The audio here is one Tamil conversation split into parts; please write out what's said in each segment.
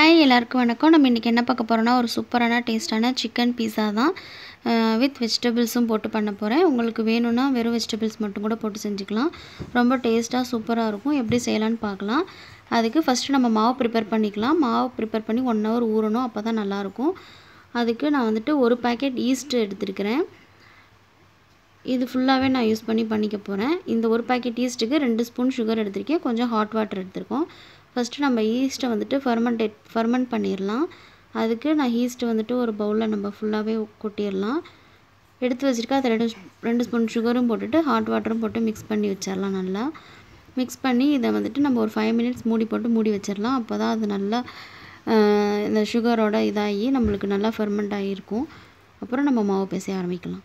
ஹாய் எல்லாருக்கும் வணக்கம் நம்ம இன்றைக்கி என்ன பார்க்க போகிறோன்னா ஒரு சூப்பரான டேஸ்டான சிக்கன் பீஸா தான் வித் வெஜிடபிள்ஸும் போட்டு பண்ண போகிறேன் உங்களுக்கு வேணும்னா வெறும் வெஜிடபிள்ஸ் மட்டும் கூட போட்டு செஞ்சுக்கலாம் ரொம்ப டேஸ்ட்டாக சூப்பராக இருக்கும் எப்படி செய்யலான்னு பார்க்கலாம் அதுக்கு ஃபஸ்ட்டு நம்ம மாவு ப்ரிப்பேர் பண்ணிக்கலாம் மாவு ப்ரிப்பேர் பண்ணி ஒன் ஹவர் ஊறணும் அப்போ தான் நல்லாயிருக்கும் அதுக்கு நான் வந்துட்டு ஒரு பேக்கெட் ஈஸ்ட் எடுத்துருக்கிறேன் இது ஃபுல்லாகவே நான் யூஸ் பண்ணி பண்ணிக்க போகிறேன் இந்த ஒரு பேக்கெட் ஈஸ்ட்டுக்கு ரெண்டு ஸ்பூன் சுகர் எடுத்திருக்கேன் கொஞ்சம் ஹாட் வாட்டர் எடுத்திருக்கோம் ஃபஸ்ட்டு நம்ம ஈஸ்ட்டை வந்துட்டு ஃபர்மெண்டேட் ஃபர்மெண்ட் பண்ணிடலாம் அதுக்கு நான் ஈஸ்ட்டு வந்துட்டு ஒரு பவுலில் நம்ம ஃபுல்லாகவே கொட்டிடலாம் எடுத்து வச்சுருக்கா அது ரெண்டு ரெண்டு ஸ்பூன் சுகரும் போட்டுட்டு ஹாட் வாட்டரும் போட்டு மிக்ஸ் பண்ணி வச்சிடலாம் நல்லா மிக்ஸ் பண்ணி இதை வந்துட்டு நம்ம ஒரு ஃபைவ் மினிட்ஸ் மூடி போட்டு மூடி வச்சிடலாம் அப்போ தான் அது நல்லா இந்த சுகரோட இதாகி நம்மளுக்கு நல்லா ஃபர்மெண்ட் ஆகியிருக்கும் அப்புறம் நம்ம மாவு பேச ஆரம்பிக்கலாம்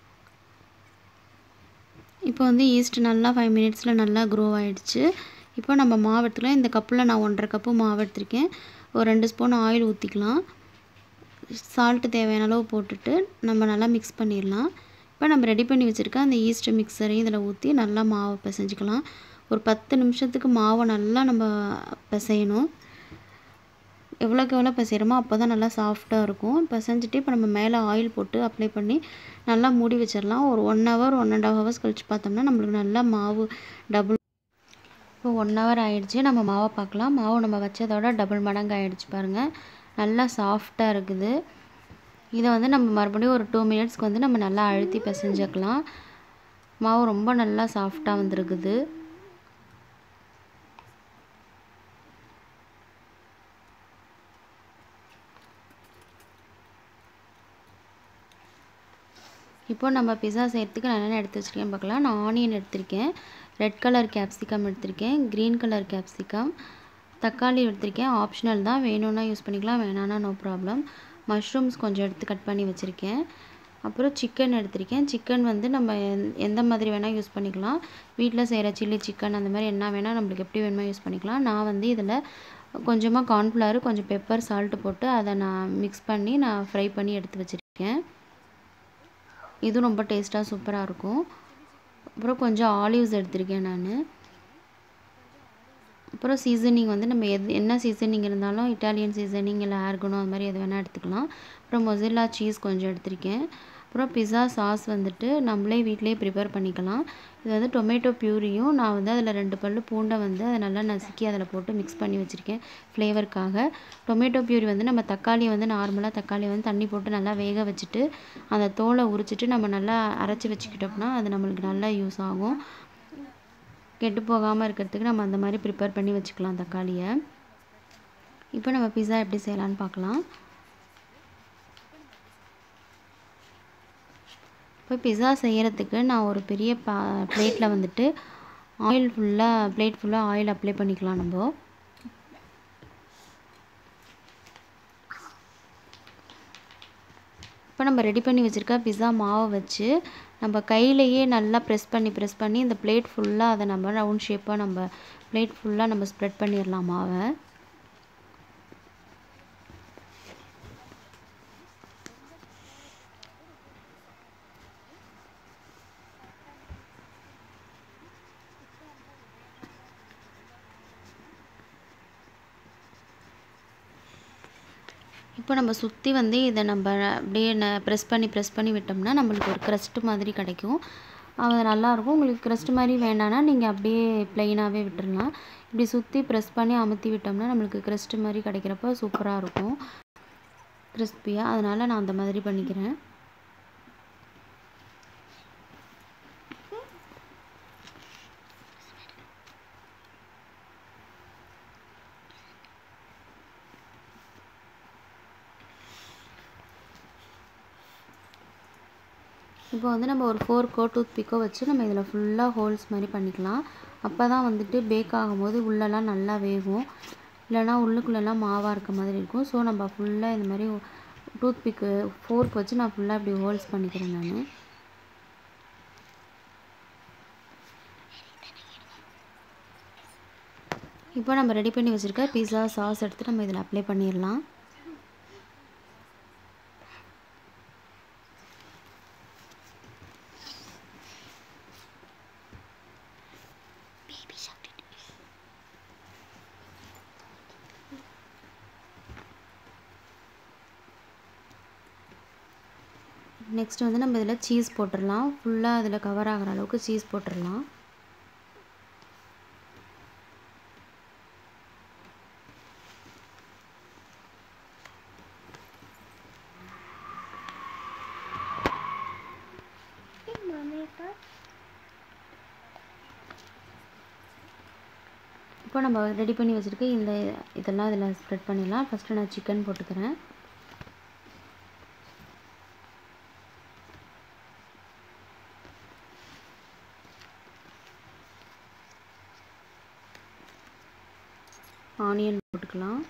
இப்போ வந்து ஈஸ்ட் நல்லா ஃபைவ் மினிட்ஸில் நல்லா க்ரோ ஆகிடுச்சு இப்போ நம்ம மாவு எடுத்துக்கலாம் இந்த கப்பில் நான் ஒன்றரை கப்பு மாவு எடுத்திருக்கேன் ஒரு ரெண்டு ஸ்பூன் ஆயில் ஊற்றிக்கலாம் சால்ட்டு தேவையான அளவு போட்டுட்டு நம்ம நல்லா மிக்ஸ் பண்ணிடலாம் இப்போ நம்ம ரெடி பண்ணி வச்சுருக்க அந்த ஈஸ்ட் மிக்சரையும் இதில் ஊற்றி நல்லா மாவை பிசைஞ்சிக்கலாம் ஒரு பத்து நிமிஷத்துக்கு மாவை நல்லா நம்ம பிசையணும் எவ்வளோக்கு எவ்வளோ பிசைகிறோமோ அப்போ தான் நல்லா சாஃப்டாக இருக்கும் பிசைஞ்சிட்டு இப்போ நம்ம மேலே ஆயில் போட்டு அப்ளை பண்ணி நல்லா மூடி வச்சிடலாம் ஒரு one hour one and half hours கழித்து பார்த்தோம்னா நம்மளுக்கு நல்லா மாவு டபுள் இப்போ ஒன் ஹவர் ஆகிடுச்சு நம்ம மாவை பார்க்கலாம் மாவு நம்ம வச்சதோட டபுள் மடங்கு ஆகிடுச்சு பாருங்கள் நல்லா சாஃப்டாக இருக்குது இதை வந்து நம்ம மறுபடியும் ஒரு டூ மினிட்ஸ்க்கு வந்து நம்ம நல்லா அழுத்தி பிசைஞ்சிக்கலாம் மாவு ரொம்ப நல்லா சாஃப்டாக வந்துருக்குது இப்போ நம்ம பிஸா செய்கிறதுக்கு நான் என்னென்ன எடுத்து வச்சுருக்கேன் பார்க்கலாம் நான் ஆனியன் எடுத்திருக்கேன் ரெட் கலர் கேப்சிகம் எடுத்திருக்கேன் க்ரீன் கலர் கேப்சிகம் தக்காளி எடுத்திருக்கேன் ஆப்ஷனல் தான் வேணும்னா யூஸ் பண்ணிக்கலாம் வேணான்னா நோ ப்ராப்ளம் மஷ்ரூம்ஸ் கொஞ்சம் எடுத்து கட் பண்ணி வச்சுருக்கேன் அப்புறம் சிக்கன் எடுத்திருக்கேன் சிக்கன் வந்து நம்ம எந்த மாதிரி வேணால் யூஸ் பண்ணிக்கலாம் வீட்டில் செய்கிற சில்லி சிக்கன் அந்த மாதிரி என்ன வேணால் நம்மளுக்கு எப்படி வேணுமோ யூஸ் பண்ணிக்கலாம் நான் வந்து இதில் கொஞ்சமாக கார்ன்ஃப்ளவர் கொஞ்சம் பெப்பர் சால்ட்டு போட்டு அதை நான் மிக்ஸ் பண்ணி நான் ஃப்ரை பண்ணி எடுத்து வச்சுருக்கேன் இதுவும் ரொம்ப டேஸ்ட்டாக சூப்பராக இருக்கும் அப்புறம் கொஞ்சம் ஆலிவ்ஸ் எடுத்திருக்கேன் நான் அப்புறம் சீசனிங் வந்து நம்ம எது என்ன சீசனிங் இருந்தாலும் இட்டாலியன் சீசனிங் இல்லை ஆர்கனோ அது மாதிரி எது வேணால் எடுத்துக்கலாம் அப்புறம் மொசில்லா சீஸ் கொஞ்சம் எடுத்திருக்கேன் அப்புறம் பிஸா சாஸ் வந்துட்டு நம்மளே வீட்டிலே ப்ரிப்பேர் பண்ணிக்கலாம் இது வந்து டொமேட்டோ ப்யூரியும் நான் வந்து அதில் ரெண்டு பல் பூண்டை வந்து அதை நல்லா நசுக்கி அதில் போட்டு மிக்ஸ் பண்ணி வச்சுருக்கேன் ஃப்ளேவருக்காக டொமேட்டோ ப்யூரி வந்து நம்ம தக்காளியை வந்து நார்மலாக தக்காளியை வந்து தண்ணி போட்டு நல்லா வேக வச்சுட்டு அந்த தோலை உரிச்சிட்டு நம்ம நல்லா அரைச்சி வச்சுக்கிட்டோம்னா அது நம்மளுக்கு நல்லா யூஸ் ஆகும் கெட்டு போகாமல் இருக்கிறதுக்கு நம்ம அந்த மாதிரி ப்ரிப்பேர் பண்ணி வச்சுக்கலாம் தக்காளியை இப்போ நம்ம பிஸா எப்படி செய்யலான்னு பார்க்கலாம் இப்போ பிஸா செய்கிறதுக்கு நான் ஒரு பெரிய பா பிளேட்டில் வந்துட்டு ஆயில் ஃபுல்லாக பிளேட் ஃபுல்லாக ஆயில் அப்ளை பண்ணிக்கலாம் நம்ம இப்போ நம்ம ரெடி பண்ணி வச்சுருக்க பிஸா மாவை வச்சு நம்ம கையிலையே நல்லா ப்ரெஸ் பண்ணி ப்ரெஸ் பண்ணி இந்த பிளேட் ஃபுல்லாக அதை நம்ம ரவுண்ட் ஷேப்பாக நம்ம பிளேட் ஃபுல்லாக நம்ம ஸ்ப்ரெட் பண்ணிடலாம் மாவை இப்போ நம்ம சுற்றி வந்து இதை நம்ம அப்படியே ப்ரெஸ் பண்ணி ப்ரெஸ் பண்ணி விட்டோம்னா நம்மளுக்கு ஒரு க்ரஸ்ட்டு மாதிரி கிடைக்கும் அது நல்லாயிருக்கும் உங்களுக்கு க்ரஸ்ட் மாதிரி வேண்டாம்னா நீங்கள் அப்படியே ப்ளைனாகவே விட்டுடலாம் இப்படி சுற்றி ப்ரெஸ் பண்ணி அமுத்தி விட்டோம்னா நம்மளுக்கு க்ரஸ்ட் மாதிரி கிடைக்கிறப்ப சூப்பராக இருக்கும் கிறிஸ்பியாக அதனால் நான் அந்த மாதிரி பண்ணிக்கிறேன் இப்போ வந்து நம்ம ஒரு ஃபோர்க்கோ டூத் பிக்கோ வச்சு நம்ம இதில் ஃபுல்லாக ஹோல்ஸ் மாதிரி பண்ணிக்கலாம் அப்போ தான் வந்துட்டு பேக் ஆகும்போது உள்ளெல்லாம் நல்லா வேகும் இல்லைனா உள்ளுக்குள்ளெல்லாம் மாவாக இருக்க மாதிரி இருக்கும் ஸோ நம்ம ஃபுல்லாக இந்த மாதிரி டூத் பிக்கு ஃபோர்க் வச்சு நான் ஃபுல்லாக இப்படி ஹோல்ஸ் பண்ணிக்கிறேன் நான் இப்போ நம்ம ரெடி பண்ணி வச்சுருக்க பீஸா சாஸ் எடுத்து நம்ம இதில் அப்ளை பண்ணிடலாம் நெக்ஸ்ட் வந்து நம்ம இதில் சீஸ் போட்டுடலாம் ஃபுல்லாக அதில் கவர் ஆகிற அளவுக்கு சீஸ் போட்டுடலாம் இப்போ நம்ம ரெடி பண்ணி வச்சுருக்க இந்த இதெல்லாம் இதில் ஸ்ப்ரெட் பண்ணிடலாம் ஃபஸ்ட்டு நான் சிக்கன் போட்டுக்கிறேன் ஆனியன் போட்டுக்கலாம்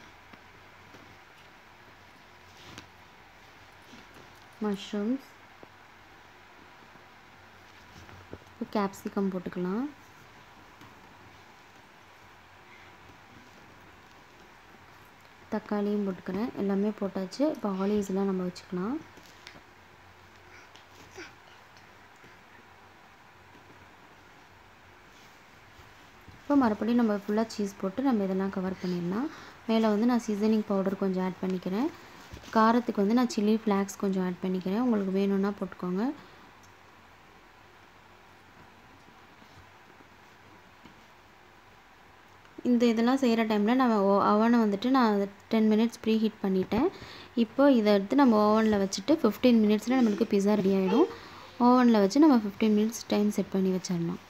மஷ்ரூம்ஸ் கேப்சிகம் போட்டுக்கலாம் தக்காளியும் போட்டுக்கிறேன் எல்லாமே போட்டாச்சு இப்போ ஆலிவ்ஸ்லாம் நம்ம வச்சுக்கலாம் இப்போ மறுபடியும் நம்ம ஃபுல்லாக சீஸ் போட்டு நம்ம இதெல்லாம் கவர் பண்ணிடலாம் மேலே வந்து நான் சீசனிங் பவுடர் கொஞ்சம் ஆட் பண்ணிக்கிறேன் காரத்துக்கு வந்து நான் சில்லி ஃப்ளாக்ஸ் கொஞ்சம் ஆட் பண்ணிக்கிறேன் உங்களுக்கு வேணும்னா போட்டுக்கோங்க இந்த இதெல்லாம் செய்கிற டைமில் நான் அவனை வந்துட்டு நான் டென் மினிட்ஸ் ப்ரீ ஹீட் பண்ணிட்டேன் இப்போ இதை எடுத்து நம்ம ஓவனில் வச்சுட்டு ஃபிஃப்டீன் மினிட்ஸில் நம்மளுக்கு பிஸா ரெடி ஆகிடும் ஓவனில் வச்சு நம்ம ஃபிஃப்டீன் மினிட்ஸ் டைம் செட் பண்ணி வச்சிடலாம்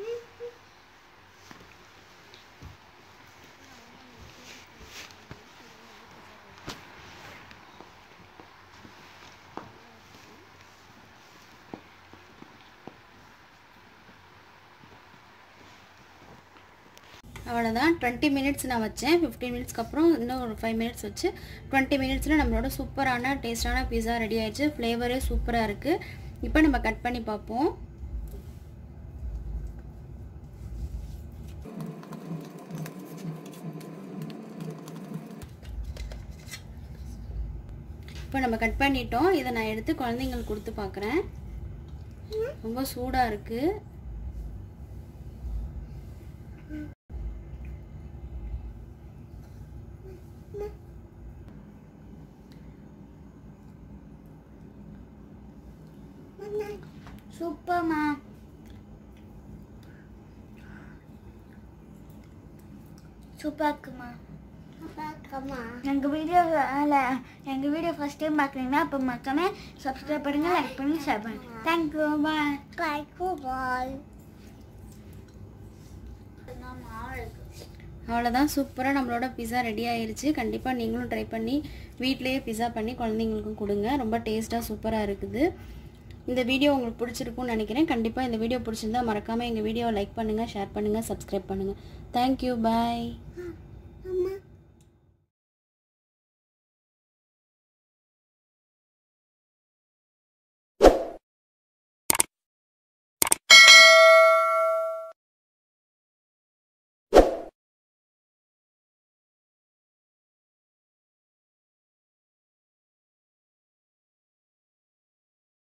அவ்வளோதான் டுவெண்ட்டி மினிட்ஸ் நான் வச்சேன் ஃபிஃப்டீன் மினிட்ஸ்க்கு அப்புறம் இன்னும் ஒரு ஃபைவ் மினிட்ஸ் வச்சு டுவெண்ட்டி மினிட்ஸில் நம்மளோட சூப்பரான டேஸ்டான பிஸா ரெடி ஆயிடுச்சு ஃப்ளேவரே சூப்பராக இருக்குது இப்போ நம்ம கட் பண்ணி பார்ப்போம் இப்போ நம்ம கட் பண்ணிட்டோம் இதை நான் எடுத்து குழந்தைங்களுக்கு கொடுத்து பார்க்குறேன் ரொம்ப சூடாக இருக்குது சூப்பர்மா சூப்பராக இருக்குமா எங்கள் வீடியோ எங்கள் வீடியோ ஃபஸ்ட் டைம் பார்க்குறீங்கன்னா அப்போ மறக்காம சப்ஸ்கிரைப் பண்ணுங்கள் லைக் பண்ணி ஷேர் பண்ணுங்கள் தேங்க்யூ பாய் தேங்க்யூ பாய் அவ்வளோதான் சூப்பராக நம்மளோட பிஸா ரெடி ஆயிருச்சு கண்டிப்பாக நீங்களும் ட்ரை பண்ணி வீட்டிலேயே பிஸா பண்ணி குழந்தைங்களுக்கும் கொடுங்க ரொம்ப டேஸ்ட்டாக சூப்பராக இருக்குது இந்த வீடியோ உங்களுக்கு பிடிச்சிருக்கும்னு நினைக்கிறேன் கண்டிப்பாக இந்த வீடியோ பிடிச்சிருந்தா மறக்காமல் எங்கள் வீடியோவை லைக் பண்ணுங்கள் ஷேர் பண்ணுங்கள் சப்ஸ்கிரைப் பண்ணுங்கள் தேங்க்யூ பாய்